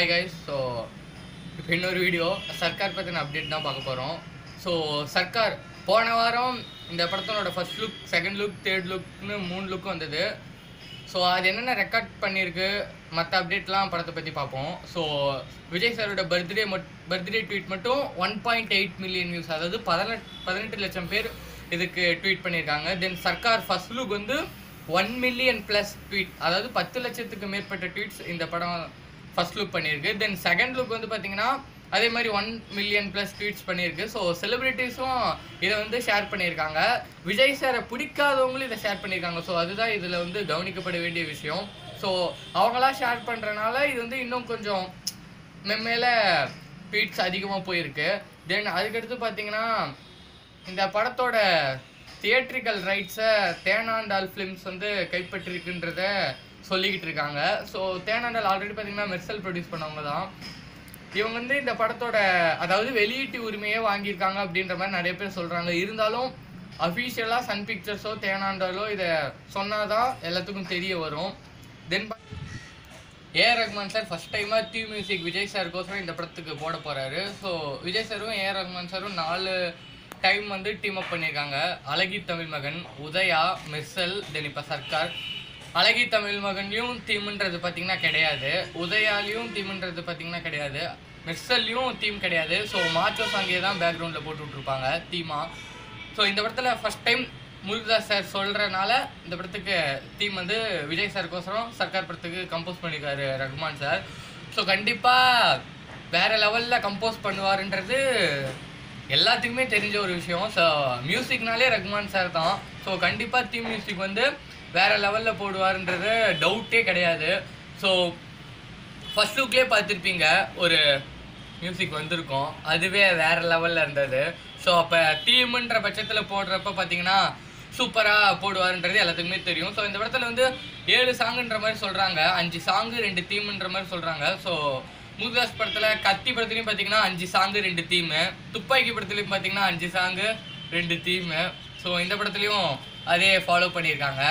hi guys so இப்போ இன்னொரு video Sarkar பற்றின அப்டேட் தான் பார்க்க போகிறோம் ஸோ சர்க்கார் போன வாரம் இந்த படத்தோட first look second look third லுக்னு மூணு லுக் வந்தது ஸோ அது என்னென்ன ரெக்கார்ட் பண்ணியிருக்கு மற்ற அப்டேட்லாம் படத்தை பற்றி பார்ப்போம் ஸோ விஜய் சாரோட பர்த்டே மட் பர்த்டே ட்வீட் மட்டும் one point eight million views அதாவது பதினெட்டு பதினெட்டு லட்சம் பேர் இதுக்கு ட்வீட் பண்ணியிருக்காங்க தென் சர்க்கார் ஃபர்ஸ்ட் லுக் வந்து ஒன் மில்லியன் ப்ளஸ் ட்வீட் அதாவது பத்து லட்சத்துக்கு மேற்பட்ட ட்வீட்ஸ் இந்த படம் ஃபர்ஸ்ட் லுக் பண்ணியிருக்கு தென் செகண்ட் லுக் வந்து பார்த்தீங்கன்னா அதே மாதிரி ஒன் மில்லியன் ப்ளஸ் ட்வீட்ஸ் பண்ணியிருக்கு ஸோ செலிபிரிட்டிஸும் இதை வந்து ஷேர் பண்ணியிருக்காங்க விஜய் சாரை பிடிக்காதவங்களும் இதை ஷேர் பண்ணியிருக்காங்க ஸோ அதுதான் இதில் வந்து கவனிக்கப்பட வேண்டிய விஷயம் ஸோ அவங்களாம் ஷேர் பண்ணுறனால இது வந்து இன்னும் கொஞ்சம் மெம்மேல ட்வீட்ஸ் அதிகமாக போயிருக்கு தென் அதுக்கடுத்து பார்த்தீங்கன்னா இந்த படத்தோட தியேட்ரிக்கல் ரைட்ஸை தேனாண்டால் ஃபிலிம்ஸ் வந்து கைப்பற்றிருக்குன்றத சொல்லிக்கிட்டு இருக்காங்க ஸோ தேனாண்டால் ஆல்ரெடி பார்த்தீங்கன்னா மெர்சல் ப்ரொடியூஸ் பண்ணவங்க தான் இவங்க வந்து இந்த படத்தோட அதாவது வெளியீட்டு உரிமையே வாங்கியிருக்காங்க அப்படின்ற மாதிரி நிறைய பேர் சொல்கிறாங்க இருந்தாலும் அஃபீஷியலாக சன் பிக்சர்ஸோ தேனாண்டாலோ இதை சொன்னாதான் எல்லாத்துக்கும் தெரிய வரும் then A Rahman sir first டைமாக தீ மியூசிக் விஜய் சாருக்கோசரம் இந்த படத்துக்கு போட போகிறாரு ஸோ விஜய் சாரும் ஏ ரஹ்மான் சாரும் நாலு டைம் வந்து டீம் அப் பண்ணியிருக்காங்க அழகி தமிழ் மகன் உதயா மெர்சல் தென் இப்போ சர்க்கார் அழகி தமிழ் மகன்லையும் தீம்ன்றது பார்த்தீங்கன்னா கிடையாது உதயாலையும் தீம்ன்றது பார்த்தீங்கன்னா கிடையாது மெர்சல்லையும் தீம் கிடையாது ஸோ மாச்சோ சாங்கே தான் பேக்ரவுண்டில் போட்டு விட்ருப்பாங்க தீமா ஸோ இந்த படத்தில் ஃபர்ஸ்ட் டைம் முருகதாஸ் சார் சொல்கிறனால இந்த படத்துக்கு தீம் வந்து விஜய் சாருக்கோசரம் சர்க்கார் படத்துக்கு கம்போஸ் பண்ணியிருக்காரு ரஹ்மான் சார் ஸோ கண்டிப்பாக வேறு லெவலில் கம்போஸ் பண்ணுவாருன்றது எல்லாத்துக்குமே தெரிஞ்ச ஒரு விஷயம் ஸோ மியூசிக்னாலே ரஹ்மான் சார் தான் ஸோ கண்டிப்பாக தீம் மியூசிக் வந்து வேறு லெவலில் போடுவாருன்றது டவுட்டே கிடையாது ஸோ ஃபர்ஸ்ட் லுக்லேயே பார்த்துருப்பீங்க ஒரு மியூசிக் வந்திருக்கும் அதுவே வேற லெவலில் இருந்தது ஸோ அப்போ டீமுன்ற பட்சத்தில் போடுறப்ப பார்த்தீங்கன்னா சூப்பராக போடுவாருன்றது எல்லாத்துக்குமே தெரியும் ஸோ இந்த படத்தில் வந்து ஏழு சாங்குன்ற மாதிரி சொல்கிறாங்க அஞ்சு சாங்கு ரெண்டு தீமுன்ற மாதிரி சொல்கிறாங்க ஸோ முருகதாஸ் படத்தில் கத்தி படத்துலையும் பார்த்தீங்கன்னா அஞ்சு சாங்கு ரெண்டு தீமு துப்பாக்கி படத்துலையும் பார்த்தீங்கன்னா அஞ்சு சாங்கு ரெண்டு தீமு ஸோ இந்த படத்துலையும் அதே ஃபாலோ பண்ணியிருக்காங்க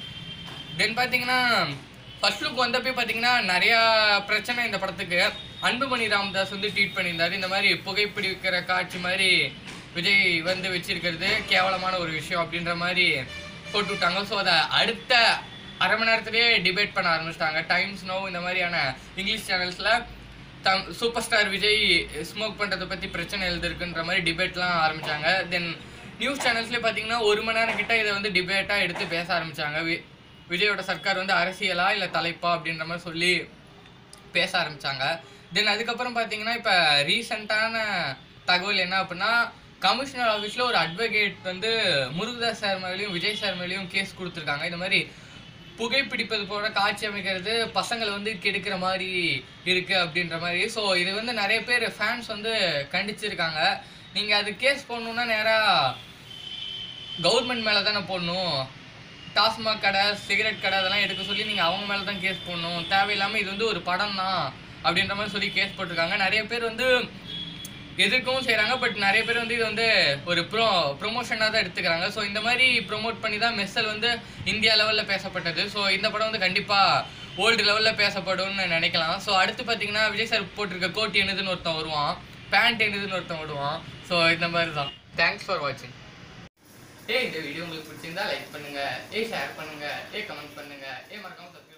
தென் பார்த்தீங்கன்னா ஃபர்ஸ்ட் லுக் வந்தப்போ பார்த்தீங்கன்னா நிறையா பிரச்சனை இந்த படத்துக்கு அன்புமணி ராமதாஸ் வந்து ட்வீட் பண்ணியிருந்தாரு இந்த மாதிரி புகைப்பிடிக்கிற காட்சி மாதிரி விஜய் வந்து வச்சிருக்கிறது கேவலமான ஒரு விஷயம் அப்படின்ற மாதிரி போட்டு விட்டாங்க ஸோ அதை அடுத்த அரை மணி நேரத்திலேயே டிபேட் பண்ண ஆரம்பிச்சிட்டாங்க டைம்ஸ் நோ இந்த மாதிரியான இங்கிலீஷ் சேனல்ஸில் தம் சூப்பர் ஸ்டார் விஜய் ஸ்மோக் பண்ணுறதை பற்றி பிரச்சனை எழுதிருக்குன்ற மாதிரி டிபேட்லாம் ஆரம்பித்தாங்க தென் நியூஸ் சேனல்ஸ்லேயே பார்த்தீங்கன்னா ஒரு மணி நேரம் கிட்ட இதை வந்து டிபேட்டாக எடுத்து பேச ஆரம்பித்தாங்க விஜயோட சர்க்கார் வந்து அரசியலா இல்லை தலைப்பா அப்படின்ற மாதிரி சொல்லி பேச ஆரம்பித்தாங்க தென் அதுக்கப்புறம் பார்த்தீங்கன்னா இப்போ ரீசண்டான தகவல் என்ன அப்படின்னா கமிஷனர் ஆஃபீஸில் ஒரு அட்வொகேட் வந்து முருகதாஸ் சார் மேலேயும் விஜய் சார் மேலேயும் கேஸ் கொடுத்துருக்காங்க இந்த மாதிரி புகைப்பிடிப்பது போல காட்சி அமைக்கிறது பசங்களை வந்து கெடுக்கிற மாதிரி இருக்கு அப்படின்ற மாதிரி ஸோ இது வந்து நிறைய பேர் ஃபேன்ஸ் வந்து கண்டிச்சிருக்காங்க நீங்கள் அது கேஸ் போடணுன்னா நேராக கவர்மெண்ட் மேலே தானே போடணும் டாஸ்மாக் கடை சிகரெட் கடை அதெல்லாம் எடுக்க சொல்லி நீங்கள் அவங்க மேலே தான் கேஸ் போடணும் தேவையில்லாமல் இது வந்து ஒரு படம் தான் அப்படின்ற மாதிரி சொல்லி கேஸ் போட்டிருக்காங்க நிறைய பேர் வந்து எதிர்க்கவும் செய்கிறாங்க பட் நிறைய பேர் வந்து இது வந்து ஒரு ப்ரோ ப்ரொமோஷனாக தான் எடுத்துக்கிறாங்க ஸோ இந்த மாதிரி ப்ரொமோட் பண்ணி தான் மெர்சல் வந்து இந்தியா லெவலில் பேசப்பட்டது ஸோ இந்த படம் வந்து கண்டிப்பாக ஓல்டு லெவலில் பேசப்படும்னு நினைக்கலாம் ஸோ அடுத்து பார்த்தீங்கன்னா விஜய் சார் போட்டிருக்க கோட் என்னதுன்னு ஒருத்தன் வருவான் பேண்ட் என்னதுன்னு ஒருத்தன் வருவான் ஸோ இந்த மாதிரி தான் தேங்க்ஸ் ஃபார் வாட்சிங் ஏய் இந்த வீடியோ உங்களுக்கு பிடிச்சிருந்தா லைக் பண்ணுங்க ஏ ஷேர் பண்ணுங்க ஏ கமெண்ட் பண்ணுங்க ஏ மறக்காம சப்ஸ்கிரைப்